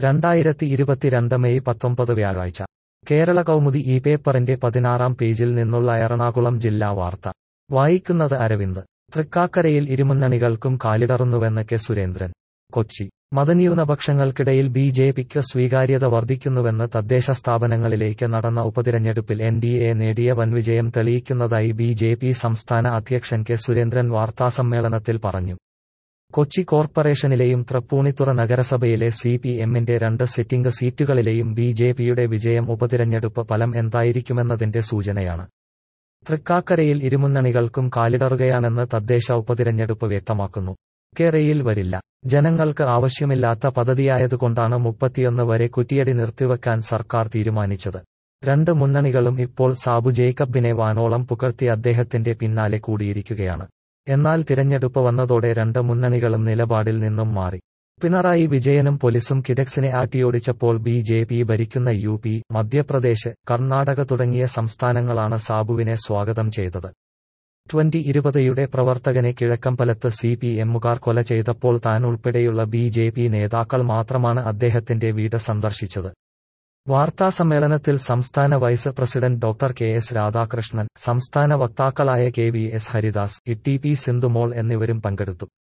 രണ്ടായിരത്തി ഇരുപത്തിരണ്ട് മെയ് പത്തൊമ്പത് വ്യാഴാഴ്ച കേരള കൗമുദി ഈ പേപ്പറിന്റെ പതിനാറാം പേജിൽ നിന്നുള്ള എറണാകുളം ജില്ലാ വാർത്ത വായിക്കുന്നത് അരവിന്ദ് തൃക്കാക്കരയിൽ ഇരുമുന്നണികൾക്കും കാലിടറുന്നുവെന്ന് കെ സുരേന്ദ്രൻ കൊച്ചി മതന്യൂനപക്ഷങ്ങൾക്കിടയിൽ ബി ജെ പിക്ക് സ്വീകാര്യത വർദ്ധിക്കുന്നുവെന്ന് തദ്ദേശ സ്ഥാപനങ്ങളിലേക്ക് നടന്ന ഉപതിരഞ്ഞെടുപ്പിൽ എൻ ഡി എ നേടിയ വൻവിജയം തെളിയിക്കുന്നതായി ബി ജെ പി സംസ്ഥാന അധ്യക്ഷൻ കെ സുരേന്ദ്രൻ വാർത്താസമ്മേളനത്തിൽ പറഞ്ഞു കൊച്ചി കോർപ്പറേഷനിലെയും തൃപ്പൂണിത്തുറ നഗരസഭയിലെ സി പി എമ്മിന്റെ രണ്ട് സിറ്റിംഗ് സീറ്റുകളിലെയും ബി ജെ പിയുടെ വിജയം ഉപതിരഞ്ഞെടുപ്പ് ഫലം എന്തായിരിക്കുമെന്നതിന്റെ സൂചനയാണ് തൃക്കാക്കരയിൽ ഇരുമുന്നണികൾക്കും കാലിടറുകയാണെന്ന് തദ്ദേശ ഉപതിരഞ്ഞെടുപ്പ് വ്യക്തമാക്കുന്നു കേരയിൽ വരില്ല ജനങ്ങൾക്ക് ആവശ്യമില്ലാത്ത പദ്ധതിയായതുകൊണ്ടാണ് മുപ്പത്തിയൊന്ന് വരെ കുറ്റിയടി നിർത്തിവെക്കാൻ സർക്കാർ തീരുമാനിച്ചത് രണ്ട് മുന്നണികളും ഇപ്പോൾ സാബു ജേക്കബിനെ വാനോളം പുകഴ്ത്തി അദ്ദേഹത്തിന്റെ പിന്നാലെ കൂടിയിരിക്കുകയാണ് എന്നാൽ തിരഞ്ഞെടുപ്പ് വന്നതോടെ രണ്ട് മുന്നണികളും നിലപാടിൽ നിന്നും മാറി പിണറായി വിജയനും പോലീസും കിഡക്സിനെ ആട്ടിയോടിച്ചപ്പോൾ ബി ജെ പി ഭരിക്കുന്ന യു പി മധ്യപ്രദേശ് കർണാടക തുടങ്ങിയ സംസ്ഥാനങ്ങളാണ് സാബുവിനെ സ്വാഗതം ചെയ്തത് ട്വന്റി ഇരുപതയുടെ പ്രവർത്തകനെ കിഴക്കമ്പലത്ത് സി പി എമ്മുകാർ കൊല ചെയ്തപ്പോൾ താൻ ഉൾപ്പെടെയുള്ള ബി ജെ പി നേതാക്കൾ മാത്രമാണ് അദ്ദേഹത്തിന്റെ വീട് സന്ദർശിച്ചത് വാർത്താസമ്മേളനത്തിൽ സംസ്ഥാന vice president doctor K S Radhakrishnan സംസ്ഥാന വക്താക്കളായ K V S Haridas E T P Sindhumol എന്നിവരും പങ്കെടുത്തു